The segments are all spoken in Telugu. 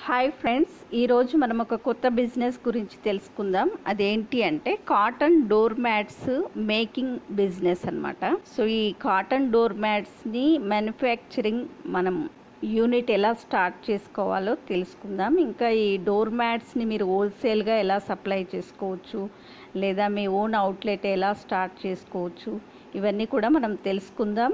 హాయ్ ఫ్రెండ్స్ ఈరోజు మనం ఒక కొత్త బిజినెస్ గురించి తెలుసుకుందాం అదేంటి అంటే cotton door mats making business అన్నమాట సో ఈ కాటన్ డోర్ మ్యాట్స్ని మ్యానుఫ్యాక్చరింగ్ మనం యూనిట్ ఎలా స్టార్ట్ చేసుకోవాలో తెలుసుకుందాం ఇంకా ఈ డోర్ మ్యాట్స్ని మీరు హోల్సేల్గా ఎలా సప్లై చేసుకోవచ్చు లేదా మీ ఓన్ అవుట్లెట్ ఎలా స్టార్ట్ చేసుకోవచ్చు ఇవన్నీ కూడా మనం తెలుసుకుందాం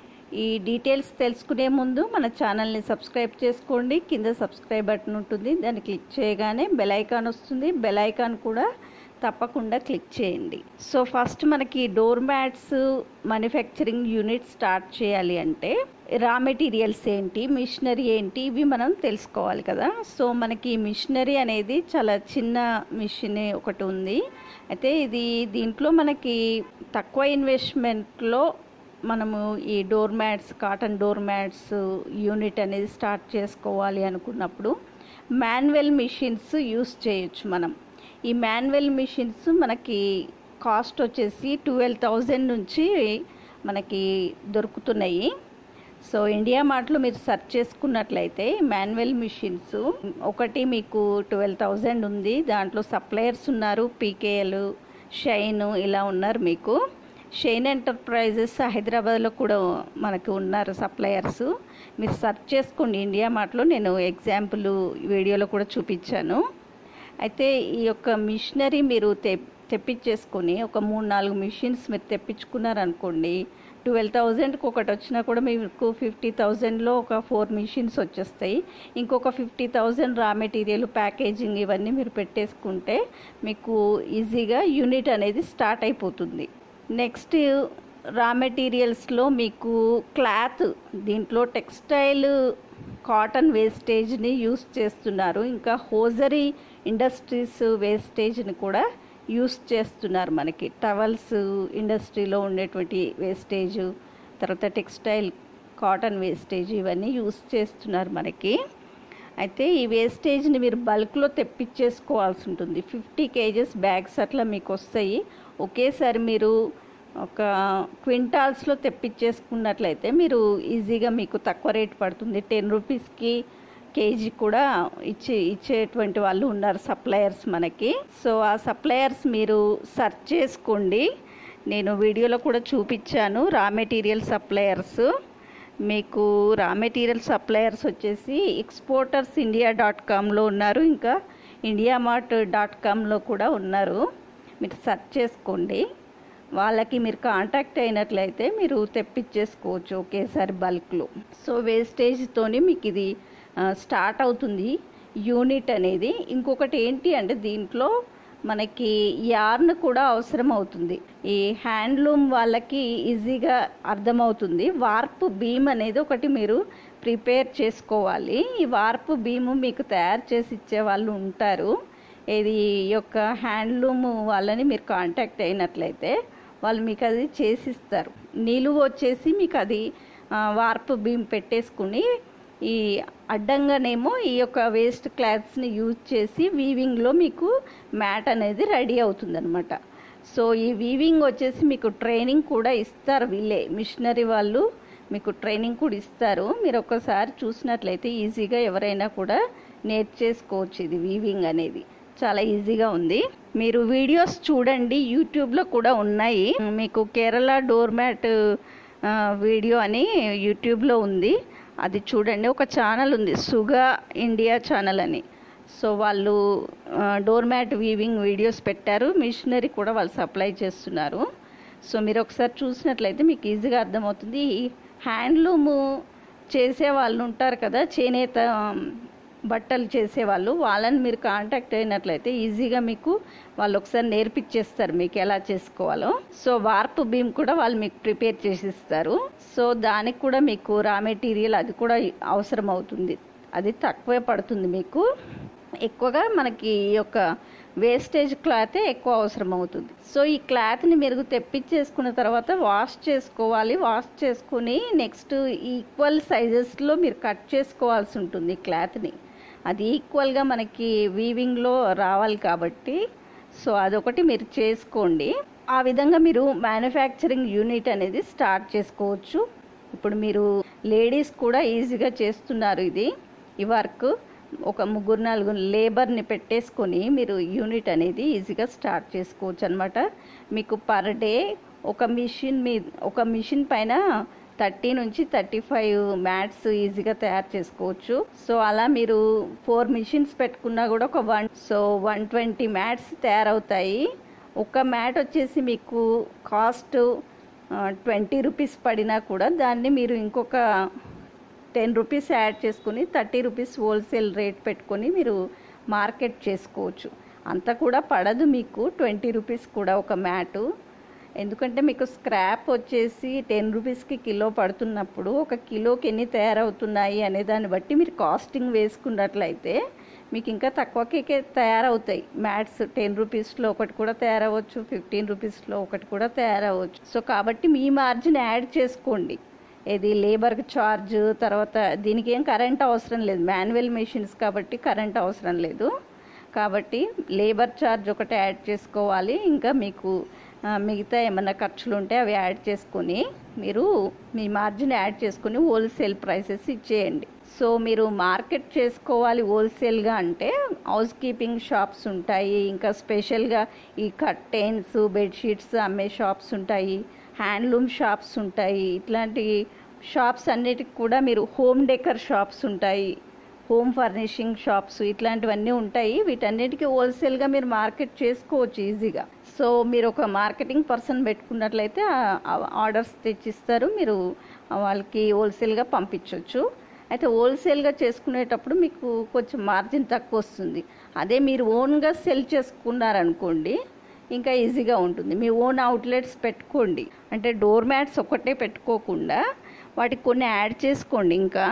ఈ డీటెయిల్స్ తెలుసుకునే ముందు మన ఛానల్ని సబ్స్క్రైబ్ చేసుకోండి కింద సబ్స్క్రైబ్ బటన్ ఉంటుంది దాన్ని క్లిక్ చేయగానే బెల్ ఐకాన్ వస్తుంది బెల్ ఐకాన్ కూడా తప్పకుండా క్లిక్ చేయండి సో ఫస్ట్ మనకి door mats manufacturing unit start చేయాలి అంటే రా మెటీరియల్స్ ఏంటి మిషనరీ ఏంటి ఇవి మనం తెలుసుకోవాలి కదా సో మనకి మిషనరీ అనేది చాలా చిన్న మిషన్ ఒకటి ఉంది అయితే ఇది దీంట్లో మనకి తక్కువ ఇన్వెస్ట్మెంట్లో మనము ఈ door mats cotton door mats unit అనేది స్టార్ట్ చేసుకోవాలి అనుకున్నప్పుడు మాన్యువల్ మిషన్స్ యూస్ చేయొచ్చు మనం ఈ మాన్యువల్ మిషన్స్ మనకి కాస్ట్ వచ్చేసి ట్వెల్వ్ థౌజండ్ నుంచి మనకి దొరుకుతున్నాయి సో ఇండియా మార్ట్లో మీరు సెర్చ్ చేసుకున్నట్లయితే మాన్యువల్ మిషన్స్ ఒకటి మీకు ట్వెల్వ్ థౌజండ్ ఉంది దాంట్లో సప్లయర్స్ ఉన్నారు పీకేఎల్ షైన్ ఇలా ఉన్నారు మీకు షైన్ ఎంటర్ప్రైజెస్ హైదరాబాద్లో కూడా మనకు ఉన్నారు సప్లయర్స్ మీరు సెర్చ్ చేసుకోండి ఇండియా మార్ట్లో నేను ఎగ్జాంపుల్ వీడియోలో కూడా చూపించాను అయితే ఈ యొక్క మిషనరీ మీరు తె తెప్పించేసుకొని ఒక మూడు నాలుగు మిషన్స్ మీరు తెప్పించుకున్నారనుకోండి ట్వెల్వ్ థౌజండ్కి ఒకటి వచ్చినా కూడా మీకు ఫిఫ్టీ థౌజండ్లో ఒక ఫోర్ మిషన్స్ వచ్చేస్తాయి ఇంకొక fifty thousand raw material packaging ఇవన్నీ మీరు పెట్టేసుకుంటే మీకు ఈజీగా యూనిట్ అనేది స్టార్ట్ అయిపోతుంది నెక్స్ట్ రా మెటీరియల్స్లో మీకు క్లాత్ దీంట్లో టెక్స్టైల్ కాటన్ వేస్టేజ్ని యూస్ చేస్తున్నారు ఇంకా హోజరీ ఇండస్ట్రీస్ వేస్టేజ్ని కూడా యూస్ చేస్తున్నారు మనకి టవల్స్ ఇండస్ట్రీలో ఉండేటువంటి వేస్టేజ్ తర్వాత టెక్స్టైల్ కాటన్ వేస్టేజ్ ఇవన్నీ యూస్ చేస్తున్నారు మనకి అయితే ఈ వేస్టేజ్ని మీరు బల్క్లో తెప్పించేసుకోవాల్సి ఉంటుంది ఫిఫ్టీ కేజెస్ బ్యాగ్స్ అట్లా మీకు వస్తాయి ఒకేసారి మీరు ఒక క్వింటాల్స్లో తెప్పించేసుకున్నట్లయితే మీరు ఈజీగా మీకు తక్కువ రేట్ పడుతుంది టెన్ రూపీస్కి కేజీ కూడా ఇచ్చే ఇచ్చేటువంటి వాళ్ళు ఉన్నారు సప్లయర్స్ మనకి సో ఆ సప్లయర్స్ మీరు సెర్చ్ చేసుకోండి నేను వీడియోలో కూడా చూపించాను రా మెటీరియల్ సప్లయర్స్ మీకు రా మెటీరియల్ సప్లయర్స్ వచ్చేసి ఎక్స్పోర్టర్స్ ఇండియా డాట్ కామ్లో ఉన్నారు ఇంకా ఇండియా మార్ట్ డాట్ కామ్లో కూడా ఉన్నారు మీరు సెర్చ్ చేసుకోండి వాళ్ళకి మీరు కాంటాక్ట్ అయినట్లయితే మీరు తెప్పించేసుకోవచ్చు ఒకేసారి బల్క్లో సో వేస్టేజ్తోని మీకు ఇది స్టార్ట్ అవుతుంది యూనిట్ అనేది ఇంకొకటి ఏంటి అంటే దీంట్లో మనకి యార్న్ కూడా అవసరం అవుతుంది ఈ హ్యాండ్లూమ్ వాళ్ళకి ఈజీగా అర్థమవుతుంది వార్పు బీమ్ అనేది ఒకటి మీరు ప్రిపేర్ చేసుకోవాలి ఈ వార్పు బీము మీకు తయారు చేసి ఇచ్చే వాళ్ళు ఉంటారు ఇది యొక్క హ్యాండ్లూమ్ వాళ్ళని మీరు కాంటాక్ట్ అయినట్లయితే వాళ్ళు మీకు అది చేసిస్తారు నిలువ వచ్చేసి మీకు అది వార్పు బీమ్ పెట్టేసుకుని ఈ అడ్డంగానేమో ఈ యొక్క వేస్ట్ క్లాత్స్ని యూజ్ చేసి వీవింగ్లో మీకు మ్యాట్ అనేది రెడీ అవుతుందన్నమాట సో ఈ వీవింగ్ వచ్చేసి మీకు ట్రైనింగ్ కూడా ఇస్తారు వీళ్ళే మిషనరీ వాళ్ళు మీకు ట్రైనింగ్ కూడా ఇస్తారు మీరు ఒక్కసారి చూసినట్లయితే ఈజీగా ఎవరైనా కూడా నేర్చేసుకోవచ్చు ఇది వీవింగ్ అనేది చాలా ఈజీగా ఉంది మీరు వీడియోస్ చూడండి యూట్యూబ్లో కూడా ఉన్నాయి మీకు కేరళ డోర్ మ్యాట్ వీడియో అని యూట్యూబ్లో ఉంది అది చూడండి ఒక ఛానల్ ఉంది సుగా ఇండియా ఛానల్ అని సో వాళ్ళు డోర్ మ్యాట్ వీవింగ్ వీడియోస్ పెట్టారు మిషనరీ కూడా వాళ్ళు సప్లై చేస్తున్నారు సో మీరు ఒకసారి చూసినట్లయితే మీకు ఈజీగా అర్థమవుతుంది హ్యాండ్లూము చేసే వాళ్ళు ఉంటారు కదా చేనేత బట్టలు చేసేవాళ్ళు వాళ్ళని మీరు కాంటాక్ట్ అయినట్లయితే ఈజీగా మీకు వాళ్ళు ఒకసారి నేర్పించేస్తారు మీకు ఎలా చేసుకోవాలో సో వార్పు బీమ్ కూడా వాళ్ళు మీకు ప్రిపేర్ చేసిస్తారు సో దానికి కూడా మీకు రా మెటీరియల్ అది కూడా అవసరం అవుతుంది అది తక్కువే పడుతుంది మీకు ఎక్కువగా మనకి ఈ యొక్క వేస్టేజ్ క్లాతే ఎక్కువ అవసరం అవుతుంది సో ఈ క్లాత్ని మీరు తెప్పించేసుకున్న తర్వాత వాష్ చేసుకోవాలి వాష్ చేసుకుని నెక్స్ట్ ఈక్వల్ సైజెస్లో మీరు కట్ చేసుకోవాల్సి ఉంటుంది క్లాత్ని అది ఈక్వల్గా మనకి వీవింగ్లో రావాలి కాబట్టి సో అదొకటి మీరు చేసుకోండి ఆ విధంగా మీరు మ్యానుఫ్యాక్చరింగ్ యూనిట్ అనేది స్టార్ట్ చేసుకోవచ్చు ఇప్పుడు మీరు లేడీస్ కూడా ఈజీగా చేస్తున్నారు ఇది ఈ వర్క్ ఒక ముగ్గురు నలుగురు లేబర్ని పెట్టేసుకొని మీరు యూనిట్ అనేది ఈజీగా స్టార్ట్ చేసుకోవచ్చు అనమాట మీకు పర్ డే ఒక మిషన్ మీ ఒక మిషన్ పైన థర్టీ నుంచి థర్టీ ఫైవ్ మ్యాట్స్ ఈజీగా తయారు చేసుకోవచ్చు సో అలా మీరు ఫోర్ మిషన్స్ పెట్టుకున్నా కూడా ఒక one so one twenty mats తయారవుతాయి ఒక మ్యాట్ వచ్చేసి మీకు కాస్ట్ ట్వంటీ రూపీస్ పడినా కూడా దాన్ని మీరు ఇంకొక టెన్ రూపీస్ యాడ్ చేసుకుని థర్టీ రూపీస్ హోల్సేల్ రేట్ పెట్టుకొని మీరు మార్కెట్ చేసుకోవచ్చు అంత కూడా పడదు మీకు ట్వంటీ రూపీస్ కూడా ఒక మ్యాటు ఎందుకంటే మీకు స్క్రాప్ వచ్చేసి టెన్ రూపీస్కి కిలో పడుతున్నప్పుడు ఒక కిలోకి ఎన్ని తయారవుతున్నాయి అనే దాన్ని బట్టి మీరు కాస్టింగ్ వేసుకున్నట్లయితే మీకు ఇంకా తక్కువకే తయారవుతాయి మ్యాట్స్ టెన్ రూపీస్లో ఒకటి కూడా తయారవ్వచ్చు ఫిఫ్టీన్ రూపీస్లో ఒకటి కూడా తయారవ్వచ్చు సో కాబట్టి మీ మార్జిన్ యాడ్ చేసుకోండి ఇది లేబర్ ఛార్జ్ తర్వాత దీనికి ఏం కరెంట్ అవసరం లేదు మాన్యువల్ మెషిన్స్ కాబట్టి కరెంట్ అవసరం లేదు కాబట్టి లేబర్ ఛార్జ్ ఒకటి యాడ్ చేసుకోవాలి ఇంకా మీకు ఆ, మిగతా ఏమైనా ఖర్చులు ఉంటే అవి యాడ్ చేసుకొని మీరు మీ మార్జిన్ యాడ్ చేసుకొని హోల్సేల్ ప్రైసెస్ ఇచ్చేయండి సో మీరు మార్కెట్ చేసుకోవాలి హోల్సేల్గా అంటే హౌస్ కీపింగ్ షాప్స్ ఉంటాయి ఇంకా స్పెషల్గా ఈ కర్టెన్స్ బెడ్షీట్స్ అమ్మే షాప్స్ ఉంటాయి హ్యాండ్లూమ్ షాప్స్ ఉంటాయి ఇట్లాంటి షాప్స్ అన్నిటికి కూడా మీరు హోమ్ డెకర్ షాప్స్ ఉంటాయి హోమ్ ఫర్నిషింగ్ షాప్స్ ఇట్లాంటివన్నీ ఉంటాయి వీటన్నిటికీ హోల్సేల్గా మీరు మార్కెట్ చేసుకోవచ్చు ఈజీగా సో మీరు ఒక మార్కెటింగ్ పర్సన్ పెట్టుకున్నట్లయితే ఆర్డర్స్ తెచ్చిస్తారు మీరు వాళ్ళకి హోల్సేల్గా పంపించవచ్చు అయితే హోల్సేల్గా చేసుకునేటప్పుడు మీకు కొంచెం మార్జిన్ తక్కువ వస్తుంది అదే మీరు ఓన్గా సెల్ చేసుకున్నారనుకోండి ఇంకా ఈజీగా ఉంటుంది మీ ఓన్ అవుట్లెట్స్ పెట్టుకోండి అంటే డోర్ మ్యాట్స్ ఒకటే పెట్టుకోకుండా వాటికి కొన్ని యాడ్ చేసుకోండి ఇంకా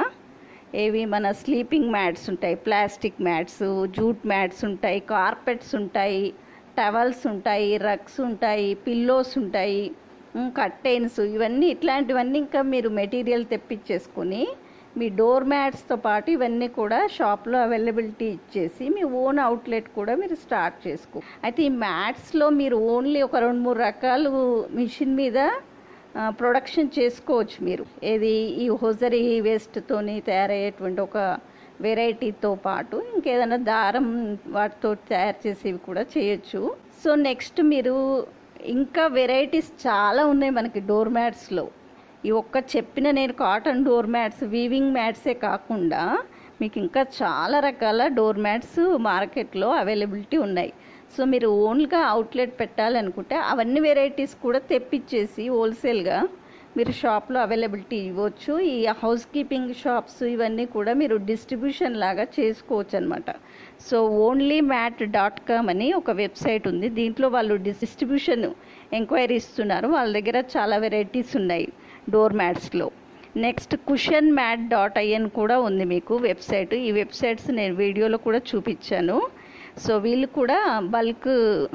ఏవి మన స్లీపింగ్ మ్యాట్స్ ఉంటాయి ప్లాస్టిక్ మ్యాట్స్ జూట్ మ్యాట్స్ ఉంటాయి కార్పెట్స్ ఉంటాయి టవల్స్ ఉంటాయి రగ్స్ ఉంటాయి పిల్లోస్ ఉంటాయి కట్టెన్స్ ఇవన్నీ ఇట్లాంటివన్నీ ఇంకా మీరు మెటీరియల్ తెప్పించేసుకొని మీ డోర్ మ్యాట్స్తో పాటు ఇవన్నీ కూడా షాప్లో అవైలబిలిటీ ఇచ్చేసి మీ ఓన్ అవుట్లెట్ కూడా మీరు స్టార్ట్ చేసుకో అయితే ఈ మ్యాట్స్లో మీరు ఓన్లీ ఒక రెండు మూడు రకాలు మిషన్ మీద ఆ, ప్రొడక్షన్ చేసుకోవచ్చు మీరు ఏది ఈ హొజరీ వేస్ట్తోని తయారయ్యేటువంటి ఒక వెరైటీతో పాటు ఇంకేదైనా దారం వాటితో తయారు చేసేవి కూడా చేయొచ్చు సో నెక్స్ట్ మీరు ఇంకా వెరైటీస్ చాలా ఉన్నాయి మనకి డోర్ మ్యాట్స్లో ఈ ఒక్క చెప్పిన నేను కాటన్ డోర్ మ్యాట్స్ వీవింగ్ మ్యాట్సే కాకుండా మీకు ఇంకా చాలా రకాల డోర్ మ్యాట్స్ మార్కెట్లో అవైలబిలిటీ ఉన్నాయి సో మీరు ఓన్గా అవుట్లెట్ పెట్టాలనుకుంటే అవన్నీ వెరైటీస్ కూడా తెప్పించేసి హోల్సేల్గా మీరు షాప్లో అవైలబిలిటీ ఇవ్వచ్చు ఈ హౌస్ కీపింగ్ షాప్స్ ఇవన్నీ కూడా మీరు డిస్ట్రిబ్యూషన్ లాగా చేసుకోవచ్చు అనమాట so only mat dot com అని ఒక వెబ్సైట్ ఉంది దీంట్లో వాళ్ళు డిస్ట్రిబ్యూషన్ ఎంక్వైరీ ఇస్తున్నారు వాళ్ళ దగ్గర చాలా వెరైటీస్ ఉన్నాయి డోర్ మ్యాట్స్లో next cushion mat dot I N కూడా ఉంది మీకు వెబ్సైట్ ఈ వెబ్సైట్స్ నేను వీడియోలో కూడా చూపించాను సో వీళ్ళు కూడా బల్క్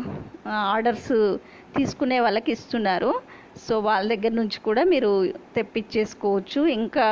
ఆర్డర్స్ తీసుకునే వాళ్ళకి ఇస్తున్నారు సో వాళ్ళ దగ్గర నుంచి కూడా మీరు తెప్పించేసుకోవచ్చు ఇంకా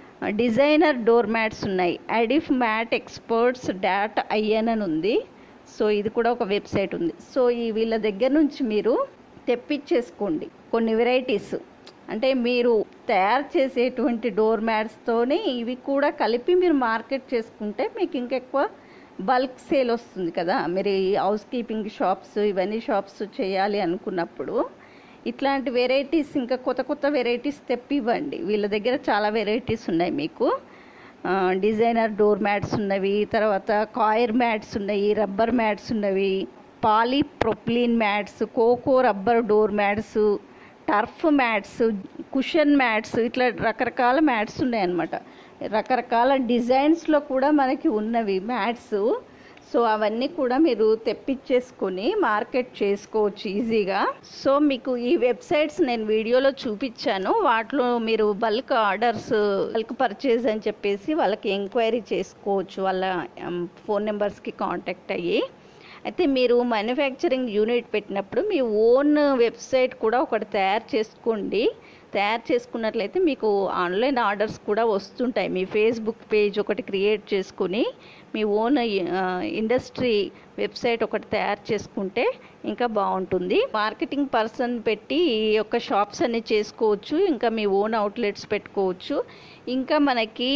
డిజైనర్ డోర్ మ్యాట్స్ ఉన్నాయి అడిఫ్ మ్యాట్ ఎక్స్పర్ట్స్ డాట్ ఐఎన్ అని ఉంది సో ఇది కూడా ఒక వెబ్సైట్ ఉంది సో ఈ వీళ్ళ దగ్గర నుంచి మీరు తెప్పించేసుకోండి కొన్ని వెరైటీస్ అంటే మీరు తయారు చేసేటువంటి డోర్ మ్యాట్స్తోనే ఇవి కూడా కలిపి మీరు మార్కెట్ చేసుకుంటే మీకు ఇంకెక్కువ బల్క్ సేల్ వస్తుంది కదా మీరు ఈ హౌస్ కీపింగ్ షాప్స్ ఇవన్నీ షాప్స్ చేయాలి అనుకున్నప్పుడు ఇట్లాంటి వెరైటీస్ ఇంకా కొత్త కొత్త వెరైటీస్ తెప్పివ్వండి వీళ్ళ దగ్గర చాలా వెరైటీస్ ఉన్నాయి మీకు ఆ, డిజైనర్ డోర్ మ్యాట్స్ ఉన్నవి తర్వాత కాయర్ మ్యాట్స్ ఉన్నాయి రబ్బర్ మ్యాట్స్ ఉన్నవి polypropylene mats coco rubber door mats turf mats cushion mats ఇట్లా రకరకాల మ్యాట్స్ ఉన్నాయి అన్నమాట రకరకాల డిజైన్స్లో కూడా మనకి ఉన్నవి మ్యాట్స్ సో అవన్నీ కూడా మీరు తెప్పించేసుకొని మార్కెట్ చేసుకోవచ్చు ఈజీగా సో మీకు ఈ వెబ్సైట్స్ నేను వీడియోలో చూపించాను వాటిలో మీరు బల్క్ ఆర్డర్స్ బల్క్ పర్చేజ్ అని చెప్పేసి వాళ్ళకి ఎంక్వైరీ చేసుకోవచ్చు వాళ్ళ ఫోన్ నెంబర్స్కి కాంటాక్ట్ అయ్యి అయితే మీరు మ్యానుఫ్యాక్చరింగ్ యూనిట్ పెట్టినప్పుడు మీ ఓన్ వెబ్సైట్ కూడా ఒకటి తయారు చేసుకోండి తయారు చేసుకున్నట్లయితే మీకు ఆన్లైన్ ఆర్డర్స్ కూడా వస్తుంటాయి మీ ఫేస్బుక్ పేజ్ ఒకటి క్రియేట్ చేసుకుని మీ ఓన్ ఇండస్ట్రీ వెబ్సైట్ ఒకటి తయారు చేసుకుంటే ఇంకా బాగుంటుంది మార్కెటింగ్ పర్సన్ పెట్టి ఈ యొక్క షాప్స్ అన్ని చేసుకోవచ్చు ఇంకా మీ ఓన్ అవుట్లెట్స్ పెట్టుకోవచ్చు ఇంకా మనకి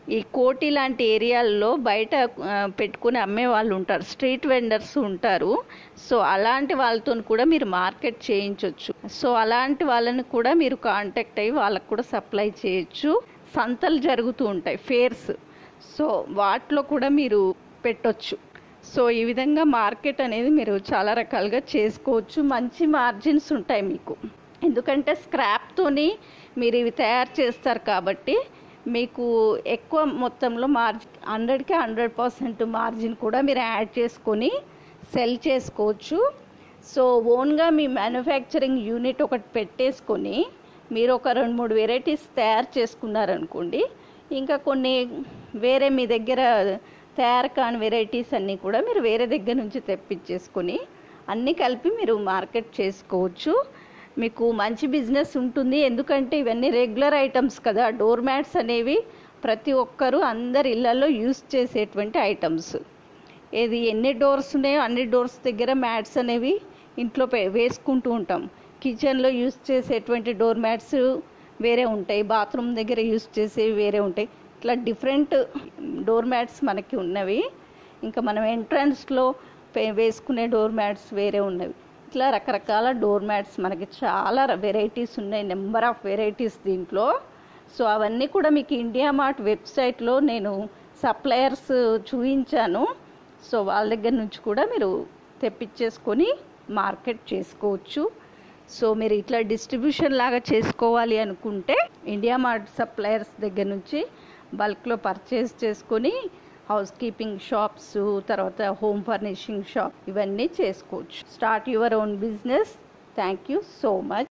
ఈ కోటి లాంటి ఏరియాల్లో బయట ఆ, పెట్టుకుని అమ్మే వాళ్ళు ఉంటారు స్ట్రీట్ వెండర్స్ ఉంటారు సో అలాంటి వాళ్ళతో కూడా మీరు మార్కెట్ చేయించవచ్చు సో అలాంటి వాళ్ళని కూడా మీరు కాంటాక్ట్ అయ్యి వాళ్ళకు కూడా సప్లై చేయొచ్చు సంతలు జరుగుతూ ఉంటాయి ఫేర్స్ సో వాటిలో కూడా మీరు పెట్టొచ్చు సో ఈ విధంగా మార్కెట్ అనేది మీరు చాలా రకాలుగా చేసుకోవచ్చు మంచి మార్జిన్స్ ఉంటాయి మీకు ఎందుకంటే స్క్రాప్తోని మీరు ఇవి తయారు చేస్తారు కాబట్టి మీకు ఎక్కువ మొత్తంలో మార్జిన్ హండ్రెడ్కి హండ్రెడ్ పర్సెంట్ మార్జిన్ కూడా మీరు యాడ్ చేసుకొని సెల్ చేసుకోవచ్చు సో ఓన్గా మీ మ్యానుఫ్యాక్చరింగ్ యూనిట్ ఒకటి పెట్టేసుకొని మీరు ఒక రెండు మూడు వెరైటీస్ తయారు చేసుకున్నారనుకోండి ఇంకా కొన్ని వేరే మీ దగ్గర తయారు కాని వెరైటీస్ అన్నీ కూడా మీరు వేరే దగ్గర నుంచి తెప్పించేసుకొని అన్నీ కలిపి మీరు మార్కెట్ చేసుకోవచ్చు మీకు మంచి బిజినెస్ ఉంటుంది ఎందుకంటే ఇవన్నీ రెగ్యులర్ ఐటమ్స్ కదా డోర్ మ్యాట్స్ అనేవి ప్రతి ఒక్కరూ అందరి ఇళ్లలో యూస్ చేసేటువంటి ఐటమ్స్ ఏది ఎన్ని డోర్స్ ఉన్నాయో అన్ని డోర్స్ దగ్గర మ్యాట్స్ అనేవి ఇంట్లో పే- వేసుకుంటూ ఉంటాం కిచెన్లో యూస్ చేసేటువంటి డోర్ మ్యాట్స్ వేరే ఉంటాయి బాత్రూమ్ దగ్గర యూస్ చేసేవి వేరే ఉంటాయి ఇట్లా డిఫరెంట్ డోర్ మ్యాట్స్ మనకి ఉన్నవి ఇంకా మనం ఎంట్రన్స్లో వేసుకునే డోర్ మ్యాట్స్ వేరే ఉన్నవి ఇట్లా రకరకాల డోర్ మ్యాట్స్ మనకి చాలా వెరైటీస్ ఉన్నాయి నెంబర్ ఆఫ్ వెరైటీస్ దీంట్లో సో అవన్నీ కూడా మీకు ఇండియా మార్ట్ వెబ్సైట్లో నేను సప్లయర్స్ చూపించాను సో వాళ్ళ దగ్గర నుంచి కూడా మీరు తెప్పించేసుకొని మార్కెట్ చేసుకోవచ్చు సో మీరు ఇట్లా డిస్ట్రిబ్యూషన్ లాగా చేసుకోవాలి అనుకుంటే ఇండియా మార్ట్ సప్లయర్స్ దగ్గర నుంచి బల్క్లో పర్చేస్ చేసుకొని హౌస్ కీపింగ్ షాప్స్ తర్వాత హోమ్ ఫర్నిషింగ్ షాప్ ఇవన్నీ చేసుకోవచ్చు start your own business thank you so much